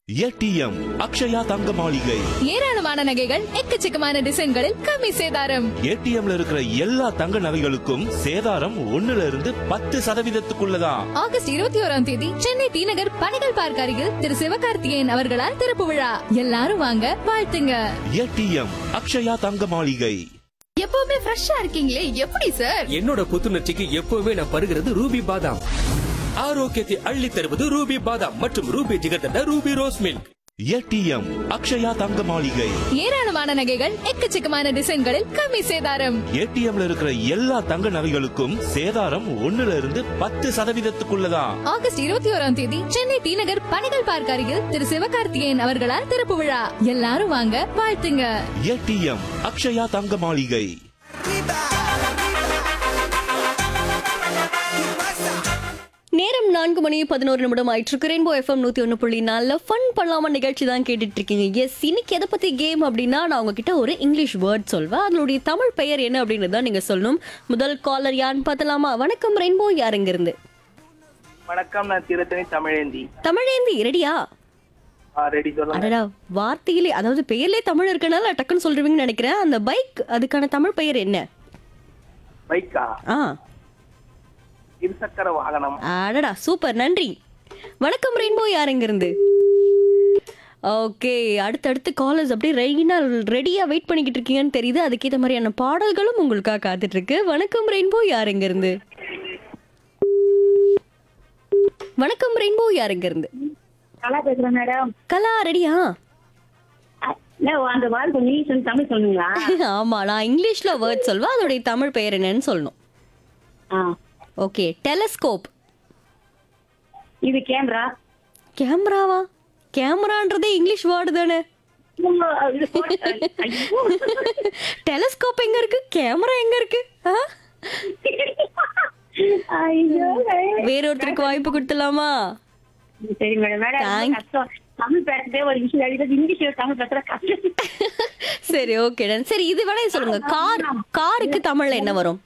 ATM Akshaya Thanga Maligai ஏராளமான நகைகள் எக்கச்சக்கமான டிசைன்களில் கம்மி சேதாரம் ஏடிஎம்ல இருக்கிற எல்லா தங்க நகைகளுக்கும் சேதாரம் ஒண்ணுல இருந்து பத்து சதவீதத்துக்குள்ளதான் ஆகஸ்ட் இருபத்தி ஓராம் தேதி சென்னை டி நகர் பணிகள் பார்க்க அருகில் திரு சிவகார்த்திகேயன் அவர்களால் திறப்பு விழா எல்லாரும் வாங்க வாழ்த்துங்க ஏடிஎம் அக்ஷயா தங்க மாளிகை எப்பவுமே ஃப்ரெஷ்ஷா இருக்கீங்களே எப்படி சார் என்னோட புத்துணர்ச்சிக்கு எப்பவுமே நான் பருகிறது ரூபி பாதாம் ஆரோக்கியத்தை அள்ளி தருவது ரூபி பாதாம் மற்றும் Ruby jigarthanda Ruby rose milk ATM Akshaya Thanga Maligai ஏராளமான நகைகள் எக்கச்சக்கமான டிசைன்களில் கம்மி சேதாரம் ஏடிஎம்ல இருக்கிற எல்லா தங்க நகைகளுக்கும் சேதாரம் ஒண்ணுல இருந்து பத்து சதவீதத்துக்குள்ளதான் ஆகஸ்ட் இருபத்தி ஓராம் தேதி சென்னை டி நகர் பணிகள் பார்க்க அருகில் திரு சிவகார்த்திகேயன் அவர்களால் திறப்பு விழா எல்லாரும் வாங்க வாழ்த்துங்க ஏடிஎம் அக்ஷயா தங்க மாளிகை நேரம் நான்கு மணி பதினோரு நிமிடம் ஆயிட்டு ரெயின்போ எஃப்எம் நூத்தி ஒன்று புள்ளி நாலுல ஃபன் பண்ணலாமா நிகழ்ச்சி தான் கேட்டுட்டு இருக்கீங்க எஸ் இன்னைக்கு எதை பத்தி கேம் அப்படின்னா நான் உங்ககிட்ட ஒரு இங்கிலீஷ் வேர்ட் சொல்வேன் அதனுடைய தமிழ் பெயர் என்ன அப்படின்னு தான் நீங்க சொல்லணும் முதல் காலர் யாருன்னு பார்த்தலாமா வணக்கம் ரெயின்போ யார் இங்க இருந்து வணக்கம் நான் திருத்தணி தமிழேந்தி தமிழேந்தி ரெடியா ரெடி சொல்லுங்க அடடா வார்த்தையிலே அதாவது பெயர்லே தமிழ் இருக்கனால டக்குன்னு சொல்றீங்கன்னு நினைக்கிறேன் அந்த பைக் அதுக்கான தமிழ் பெயர் என்ன பைக்கா ஆ இருசக்கர வாகனம் அடடா சூப்பர் நன்றி வணக்கம் ரெயின்போ யார் இங்க இருந்து ஓகே அடுத்தடுத்து காலர்ஸ் அப்படியே ரெயினா ரெடியா வெயிட் பண்ணிக்கிட்டு இருக்கீங்கன்னு தெரியுது அதுக்கேற்ற மாதிரியான பாடல்களும் உங்களுக்காக காத்துட்டு இருக்கு வணக்கம் ரெயின்போ யார் இங்க இருந்து வணக்கம் ரெயின்போ யார் இங்க இருந்து நல்லா பேசுறேன் மேடம் கலா ரெடியா இல்ல அந்த வார்த்தை கொஞ்சம் இங்கிலீஷ் வந்து தமிழ் சொல்லுங்களா ஆமா நான் இங்கிலீஷ்ல வேர்ட் சொல்வேன் அதோடைய தமிழ் பெயர் என்னன்னு சொல்லணும் ஆ ஓகே டெலஸ்கோப் இது கேமரா கேமராவா கேமரான்றதே இங்கிலீஷ் வேர்டு தானே இது photo. ஐயோ. டெலஸ்கோப் எங்க இருக்கு கேமரா எங்க இருக்கு ஆ? ஐயோ. வேறொருத்தருக்கு வாய்ப்பு கொடுத்துலாமா சரி மேடம் மேடம் ரொம்ப Thank- கஷ்டம் தமிழ் பேசுறதே ஒரு விஷயம் அடிக்கிறது இங்கிலீஷ்ல தமிழ் பேசுற கஷ்டம் சரி ஓகே சரி இது வேணா சொல்லுங்க கார் காருக்கு தமிழ்ல என்ன வரும்